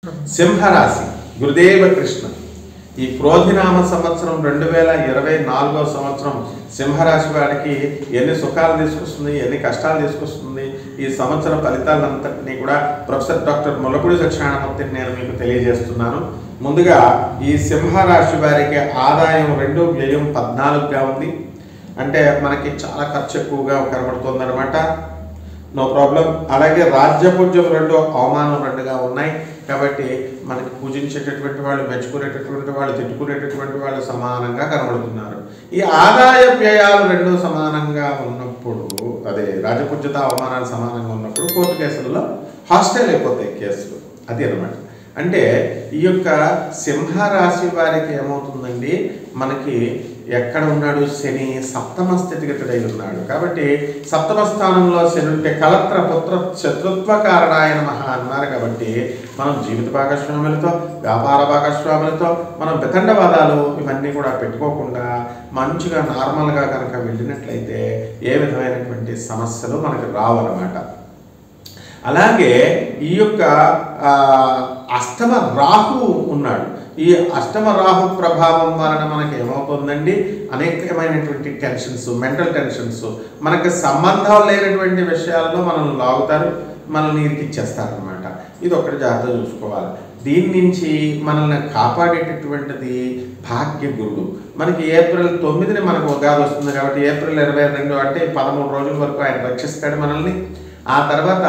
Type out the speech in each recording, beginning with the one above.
సింహరాశి గురుదేవ కృష్ణ ఈ క్రోధినామ సంవత్సరం రెండు వేల ఇరవై నాలుగో సంవత్సరం సింహరాశి వారికి ఎన్ని సుఖాలు తీసుకొస్తుంది ఎన్ని కష్టాలు తీసుకొస్తుంది ఈ సంవత్సర ఫలితాలంతటినీ కూడా ప్రొఫెసర్ డాక్టర్ ములపూడి సత్యనారాయణమూర్తిని నేను మీకు తెలియజేస్తున్నాను ముందుగా ఈ సింహరాశి వారికి ఆదాయం రెండు వ్యయం పద్నాలుగుగా ఉంది అంటే మనకి చాలా ఖర్చు ఎక్కువగా కనబడుతుంది అనమాట నో ప్రాబ్లం అలాగే రాజ్యపూజ్యం రెండు అవమానం రెండుగా ఉన్నాయి కాబట్టి మనకి పూజించేటటువంటి వాళ్ళు మెచ్చుకునేటటువంటి వాళ్ళు తిట్టుకునేటటువంటి వాళ్ళు సమానంగా కనబడుతున్నారు ఈ ఆదాయ వ్యయాలు రెండు సమానంగా ఉన్నప్పుడు అదే రాజపూజ్యత అవమానాలు సమానంగా ఉన్నప్పుడు కోర్టు కేసుల్లో హాస్టల్ అయిపోతాయి కేసులు అది అనమాట అంటే ఈ యొక్క సింహరాశి వారికి ఏమవుతుందండి మనకి ఎక్కడ ఉన్నాడు శని సప్తమ స్థితిగతుడై ఉన్నాడు కాబట్టి సప్తమ స్థానంలో శని ఉంటే కలత్ర పుత్ర శత్రుత్వ కారణాయన మహా అన్నారు కాబట్టి మనం జీవిత భాగస్వాములతో వ్యాపార భాగస్వాములతో మనం వితండవాదాలు ఇవన్నీ కూడా పెట్టుకోకుండా మంచిగా నార్మల్గా కనుక వెళ్ళినట్లయితే ఏ విధమైనటువంటి సమస్యలు మనకు రావన్నమాట అలాగే ఈ యొక్క ఆ, అష్టమ రాహు ఉన్నాడు ఈ అష్టమ రాహు ప్రభావం వలన మనకి ఏమవుతుందండి అనేకమైనటువంటి టెన్షన్స్ మెంటల్ టెన్షన్స్ మనకి సంబంధం లేనటువంటి విషయాలలో మనల్ని లాగుతారు మనల్ని ఇరికిచ్చేస్తారనమాట ఇది ఒకటి జాగ్రత్త చూసుకోవాలి దీని నుంచి మనల్ని కాపాడేటటువంటిది భాగ్య గురుడు మనకి ఏప్రిల్ తొమ్మిదిని మనకు ఉగాది వస్తుంది కాబట్టి ఏప్రిల్ ఇరవై రెండు అంటే పదమూడు రోజుల వరకు ఆయన రక్షిస్తాడు మనల్ని ఆ తర్వాత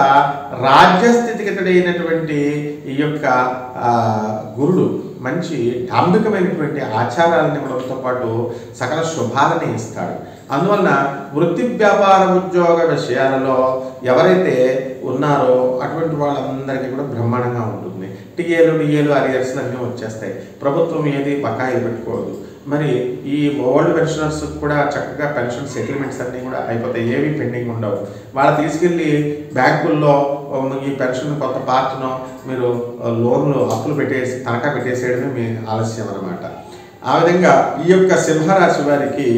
రాజ్యస్థితిగతుడైనటువంటి ఈ యొక్క ఆ, గురుడు మంచి డాంబికమైనటువంటి ఆచారాలను ఇవ్వడంతో పాటు సకల శుభాలని ఇస్తాడు అందువలన వృత్తి వ్యాపార ఉద్యోగ విషయాలలో ఎవరైతే ఉన్నారో అటువంటి వాళ్ళందరికీ కూడా బ్రహ్మాండంగా ఉంటుంది టీఏలు డిఏలు అరియర్స్ అన్నీ వచ్చేస్తాయి ప్రభుత్వం ఏది బకాయిలు పెట్టుకోదు మరి ఈ ఓల్డ్ పెన్షనర్స్ కూడా చక్కగా పెన్షన్ సెటిల్మెంట్స్ అన్నీ కూడా అయిపోతాయి ఏవి పెండింగ్ ఉండవు వాళ్ళు తీసుకెళ్ళి బ్యాంకుల్లో ఉమ్, ఈ పెన్షన్ కొత్త పార్ట్ను మీరు ఆ, లోన్లు అప్పులు పెట్టేసి తనఖా పెట్టేసేయడమే మీ ఆలస్యం అన్నమాట ఆ విధంగా ఈ యొక్క సింహరాశి వారికి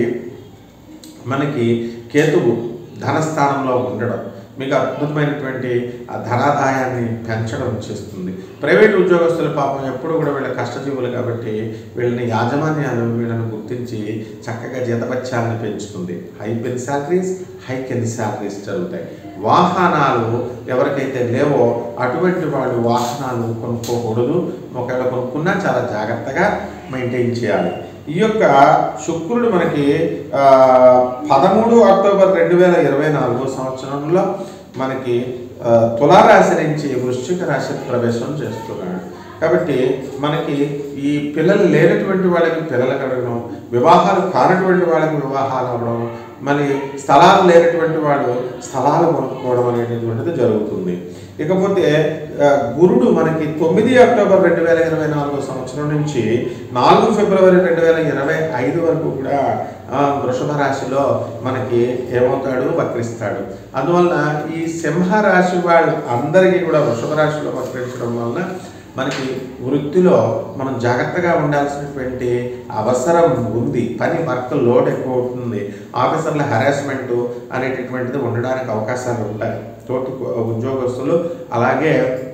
మనకి కేతువు ధనస్థానంలో ఉండడం మీకు అద్భుతమైనటువంటి ఆ ధనాదాయాన్ని పెంచడం చేస్తుంది ప్రైవేట్ ఉద్యోగస్తుల పాపం ఎప్పుడు కూడా వీళ్ళ కష్టజీవులు కాబట్టి వీళ్ళని యాజమాన్యాలు వీళ్ళని గుర్తించి చక్కగా జీతపత్యాలను పెంచుతుంది హై పెన్ శాలరీస్ హై కెన్ శాలరీస్ జరుగుతాయి వాహనాలు ఎవరికైతే లేవో అటువంటి వాళ్ళు వాహనాలు కొనుక్కోకూడదు ఒకవేళ కొనుక్కున్నా చాలా జాగ్రత్తగా మెయింటైన్ చేయాలి ఈ యొక్క శుక్రుడు మనకి ఆ, పదమూడు అక్టోబర్ రెండు వేల ఇరవై నాలుగో సంవత్సరంలో మనకి ఆ, తులారాశి నుంచి వృశ్చిక రాశి ప్రవేశం చేస్తున్నాడు కాబట్టి మనకి ఈ పిల్లలు లేనటువంటి వాళ్ళకి పిల్లలు కలగడం వివాహాలు కానటువంటి వాళ్ళకి వివాహాలు అవ్వడం మరి స్థలాలు లేనటువంటి వాడు స్థలాలు కొనుక్కోవడం అనేటటువంటిది జరుగుతుంది ఇకపోతే ఆ, గురుడు మనకి తొమ్మిది అక్టోబర్ రెండు వేల ఇరవై నాలుగో సంవత్సరం నుంచి నాలుగు ఫిబ్రవరి రెండు వేల ఇరవై ఐదు వరకు కూడా ఆ, వృషభ రాశిలో మనకి ఏమవుతాడు వక్రిస్తాడు అందువలన ఈ సింహ రాశి వాళ్ళు అందరికీ కూడా వృషభ రాశిలో వక్రించడం వలన మనకి వృత్తిలో మనం జాగ్రత్తగా ఉండాల్సినటువంటి అవసరం ఉంది పని వర్క్ లోడ్ ఎక్కువ అవుతుంది ఆఫీసర్ల హెరాస్మెంట్ అనేటటువంటిది ఉండడానికి అవకాశాలు ఉంటాయి తోటి ఉద్యోగస్తులు అలాగే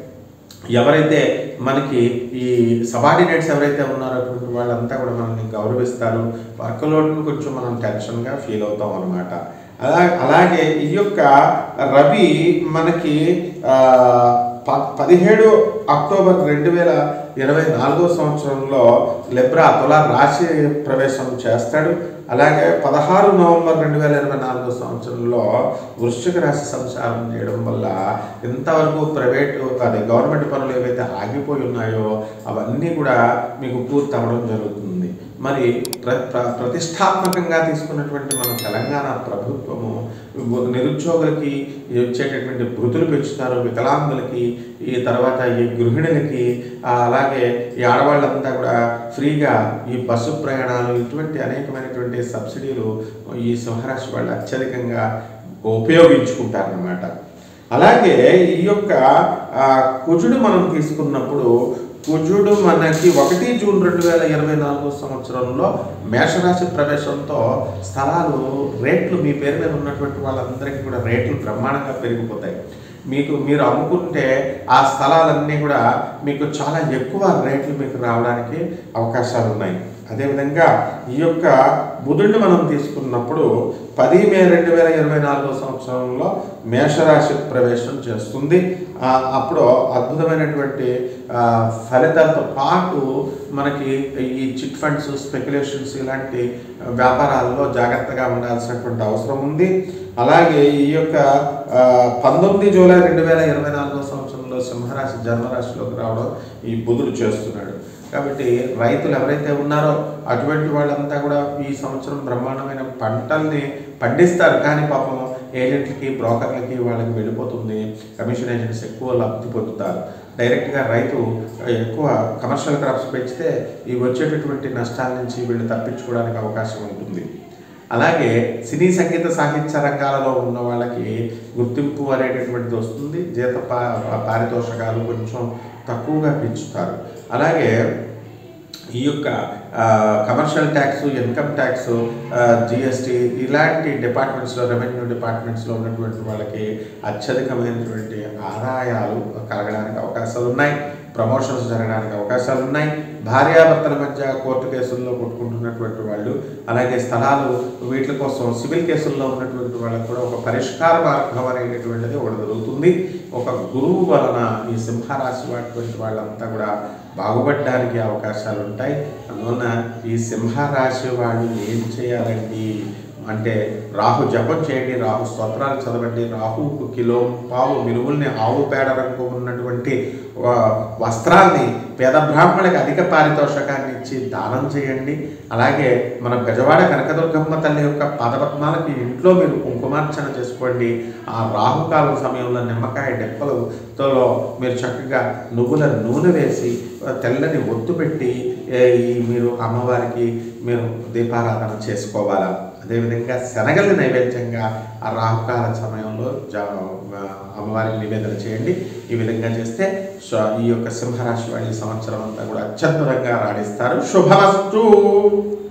ఎవరైతే మనకి ఈ సబార్డినేట్స్ ఎవరైతే ఉన్నారో అటువంటి వాళ్ళంతా కూడా మనల్ని గౌరవిస్తారు వర్క్ లోడ్ను కొంచెం మనం టెన్షన్గా ఫీల్ అవుతాం అనమాట అలా అలాగే ఈ యొక్క రవి మనకి ఆ, ప- పదిహేడు అక్టోబర్ రెండు వేల ఇరవై నాలుగో సంవత్సరంలో లెబ్రా తులా రాశి ప్రవేశం చేస్తాడు అలాగే పదహారు నవంబర్ రెండు వేల ఇరవై నాలుగో సంవత్సరంలో వృశ్చిక రాశి సంచారం చేయడం వల్ల ఇంతవరకు ప్రైవేటు అదే గవర్నమెంట్ పనులు ఏవైతే ఆగిపోయి ఉన్నాయో అవన్నీ కూడా మీకు పూర్తి అవ్వడం జరుగుతుంది మరి ప్ర ప్ర- ప్రతిష్టాత్మకంగా తీసుకున్నటువంటి మన తెలంగాణ ప్రభుత్వము నిరుద్యోగులకి వచ్చేటటువంటి భృతులు పెంచుతారు వికలాంగులకి ఈ తర్వాత ఈ గృహిణులకి ఆ, అలాగే ఈ ఆడవాళ్ళంతా కూడా ఫ్రీగా ఈ బస్సు ప్రయాణాలు ఇటువంటి అనేకమైనటువంటి సబ్సిడీలు ఈ సింహరాశి వాళ్ళు అత్యధికంగా ఉపయోగించుకుంటారన్నమాట అలాగే ఈ యొక్క ఆ, కుజుడు మనం తీసుకున్నప్పుడు కుజుడు మనకి ఒకటి జూన్ రెండు వేల ఇరవై నాలుగో సంవత్సరంలో మేషరాశి ప్రవేశంతో స్థలాలు రేట్లు మీ పేరు మీద ఉన్నటువంటి వాళ్ళందరికీ కూడా రేట్లు బ్రహ్మాండంగా పెరిగిపోతాయి మీకు మీరు అమ్ముకుంటే ఆ స్థలాలన్నీ కూడా మీకు చాలా ఎక్కువ రేట్లు మీకు రావడానికి అవకాశాలు ఉన్నాయి అదేవిధంగా ఈ యొక్క బుధుడిని మనం తీసుకున్నప్పుడు పది మే రెండు వేల ఇరవై నాలుగో సంవత్సరంలో మేషరాశి ప్రవేశం చేస్తుంది ఆ, అప్పుడు అద్భుతమైనటువంటి ఆ, ఫలితాలతో పాటు మనకి ఈ చిట్ ఫండ్స్ స్పెక్యులేషన్స్ ఇలాంటి వ్యాపారాల్లో జాగ్రత్తగా ఉండాల్సినటువంటి అవసరం ఉంది అలాగే ఈ యొక్క ఆ, పంతొమ్మిది జూలై రెండు వేల ఇరవై నాలుగో సంవత్సరంలో సింహరాశి జన్మరాశిలోకి రావడం ఈ బుధుడు చేస్తున్నాడు కాబట్టి రైతులు ఎవరైతే ఉన్నారో అటువంటి వాళ్ళంతా కూడా ఈ సంవత్సరం బ్రహ్మాండమైన పంటల్ని పండిస్తారు కానీ పాపం ఏజెంట్లకి బ్రోకర్లకి వాళ్ళకి వెళ్ళిపోతుంది కమిషన్ ఏజెంట్స్ ఎక్కువ లబ్ధి పొందుతారు డైరెక్ట్గా రైతు ఎక్కువ కమర్షియల్ క్రాప్స్ పెంచితే ఈ వచ్చేటటువంటి నష్టాల నుంచి వీళ్ళు తప్పించుకోవడానికి అవకాశం ఉంటుంది అలాగే సినీ సంగీత సాహిత్య రంగాలలో ఉన్న వాళ్ళకి గుర్తింపు అనేటటువంటిది వస్తుంది జీత పా- పారితోషకాలు కొంచెం తక్కువగా పెంచుతారు అలాగే ఈ యొక్క commercial tax income tax GST ఇలాంటి డిపార్ట్మెంట్స్లో రెవెన్యూ డిపార్ట్మెంట్స్లో ఉన్నటువంటి వాళ్ళకి అత్యధికమైనటువంటి ఆదాయాలు కలగడానికి అవకాశాలు ఉన్నాయి ప్రమోషన్స్ జరగడానికి అవకాశాలు ఉన్నాయి భార్యాభర్తల మధ్య కోర్టు కేసుల్లో కొట్టుకుంటున్నటువంటి వాళ్ళు అలాగే స్థలాలు వీటి కోసం సివిల్ కేసుల్లో ఉన్నటువంటి వాళ్ళకి కూడా ఒక పరిష్కార మార్గం అనేటటువంటిది ఒకటి జరుగుతుంది ఒక గురువు వలన ఈ సింహరాశి వాటి వాళ్ళంతా కూడా బాగుపడడానికి అవకాశాలు ఉంటాయి అందువలన ఈ సింహరాశి వాళ్ళు ఏం చేయాలండి అంటే రాహు జపం చేయండి రాహు స్తోత్రాలు చదవండి రాహుకు కిలో పావు మినుముల్ని ఆవు పేడ రంగు ఉన్నటువంటి వ- వస్త్రాల్ని పేద బ్రాహ్మణులకు అధిక పారితోషకాన్ని ఇచ్చి దానం చేయండి అలాగే మన గజవాడ కనకదుర్గమ్మ తల్లి యొక్క పదపద్మాలకి ఇంట్లో మీరు కుంకుమార్చన చేసుకోండి ఆ రాహుకాలం సమయంలో నిమ్మకాయ డెప్పలతో మీరు చక్కగా నువ్వుల నూనె వేసి తెల్లని ఒత్తు పెట్టి ఏ, ఈ మీరు అమ్మవారికి మీరు దీపారాధన చేసుకోవాలా అదేవిధంగా శనగల్ని నైవేద్యంగా ఆ రాహుకాల సమయంలో జా- అమ్మవారికి నివేదన చేయండి ఈ విధంగా చేస్తే సో ఈ యొక్క సింహరాశి వారి ఈ సంవత్సరం అంతా కూడా అత్యద్భుతంగా రాణిస్తారు శుభమస్తు